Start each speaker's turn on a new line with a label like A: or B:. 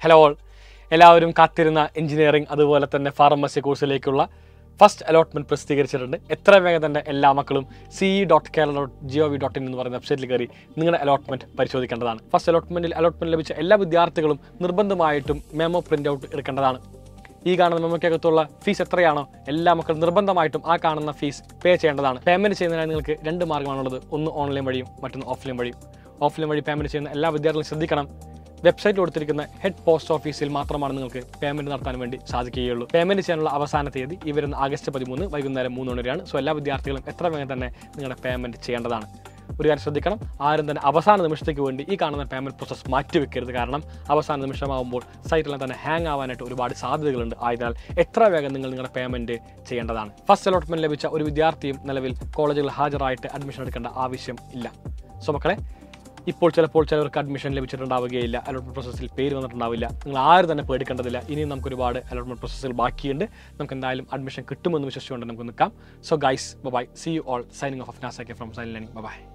A: hello all എല്ലാവരും കാത്തിരുന്ന engineering അതുപോലെ തന്നെ ഫാർമസി കോഴ്സിലേക്കുള്ള ഫസ്റ്റ് അലോട്ട്മെന്റ് പ്രസിദ്ധീകരിച്ചിട്ടുണ്ട് എത്ര വേഗം തന്നെ എല്ലാ മക്കളും C dot Kerala dot G O V dot in എന്ന് പറയുന്ന വെബ്സൈറ്റിൽ കയറി നിങ്ങളുടെ അലോട്ട്മെന്റ് പരിശോധിക്കേണ്ടതാണ് ഫസ്റ്റ് അലോട്ട്മെന്റിൽ അലോട്ട്മെന്റ് ലഭിച്ച എല്ലാ വിദ്യാർത്ഥികളും നിർബന്ധമായിട്ടും മെമ്മോ പ്രിന്റ് ഔട്ട് എടുക്കേണ്ടതാണ് ഈ കാണുന്ന മെമ്മോക്കകത്തുള്ള ഫീസ് എത്രയാണോ എല്ലാ മക്കളും നിർബന്ധമായിട്ടും ആ കാണുന്ന ഫീസ് പേ ചെയ്യേണ്ടതാണ് പേയ്മെന്റ് ചെയ്യുന്നതിനായി നിങ്ങൾക്ക് രണ്ട് മാർഗ്ഗമാണുള്ളത് ഒന്ന് ഓൺലൈൻ വഴിയും മറ്റൊന്ന് ഓഫ്ലൈൻ വഴിയും ഓഫ്ലൈൻ വഴി പേയ്മെന്റ് ചെയ്യുന്ന എല്ലാ വിദ്യാർത്ഥികളും ശ്രദ്ധിക്കണം വെബ്സൈറ്റിൽ കൊടുത്തിരിക്കുന്ന ഹെഡ് പോസ്റ്റ് ഓഫീസിൽ മാത്രമാണ് നിങ്ങൾക്ക് പേയ്മെന്റ് നടത്താൻ വേണ്ടി സാധിക്കുകയുള്ളൂ പേയ്മെന്റ് ചെയ്യാനുള്ള അവസാന തീയതി ഈ വരുന്ന ആഗസ്റ്റ് പതിമൂന്ന് വൈകുന്നേരം മൂന്ന് മണിയാണ് സോ എല്ലാ വിദ്യാർത്ഥികളും എത്ര വേഗം തന്നെ നിങ്ങളുടെ പേയ്മെന്റ് ചെയ്യേണ്ടതാണ് ഒരു കാര്യം ശ്രദ്ധിക്കണം ആരും തന്നെ അവസാന നിമിഷത്തേക്ക് വേണ്ടി ഈ കാണുന്ന പേയ്മെന്റ് പ്രോസസ് മാറ്റിവെക്കരുത് കാരണം അവസാന നിമിഷമാകുമ്പോൾ സൈറ്റിലെല്ലാം തന്നെ ഹാങ് ആവാനായിട്ട് ഒരുപാട് സാധ്യതകളുണ്ട് ആയതിനാൽ എത്ര വേഗം നിങ്ങൾ നിങ്ങളുടെ പേയ്മെന്റ് ചെയ്യേണ്ടതാണ് ഫസ്റ്റ് അലോട്ട്മെന്റ് ലഭിച്ച ഒരു വിദ്യാർത്ഥിയും നിലവിൽ കോളേജുകളിൽ ഹാജരായിട്ട് അഡ്മിഷൻ എടുക്കേണ്ട ആവശ്യം ഇല്ല സോ മക്കളെ ഇപ്പോൾ ചിലപ്പോൾ ചിലവർക്ക് അഡ്മിഷൻ ലഭിച്ചിട്ടുണ്ടാവുകയില്ല അലോട്ട്മെന്റ് പ്രോസസ്സിൽ പേര് വന്നിട്ടുണ്ടാവില്ല നിങ്ങൾ ആരും തന്നെ പേടിക്കേണ്ടതില്ല ഇനിയും നമുക്ക് ഒരുപാട് അലോട്ട്മെന്റ് പ്രോസസ്സുകൾ ബാക്കിയുണ്ട് നമുക്ക് എന്തായാലും അഡ്മിഷൻ കിട്ടുമെന്ന് വിശ്വസിച്ചുകൊണ്ട് നമുക്ക് നിൽക്കാം so guys bye see you all signing off നാസക്കെ ഫ്രം സൈൻ ലേണിംഗ് ബൈ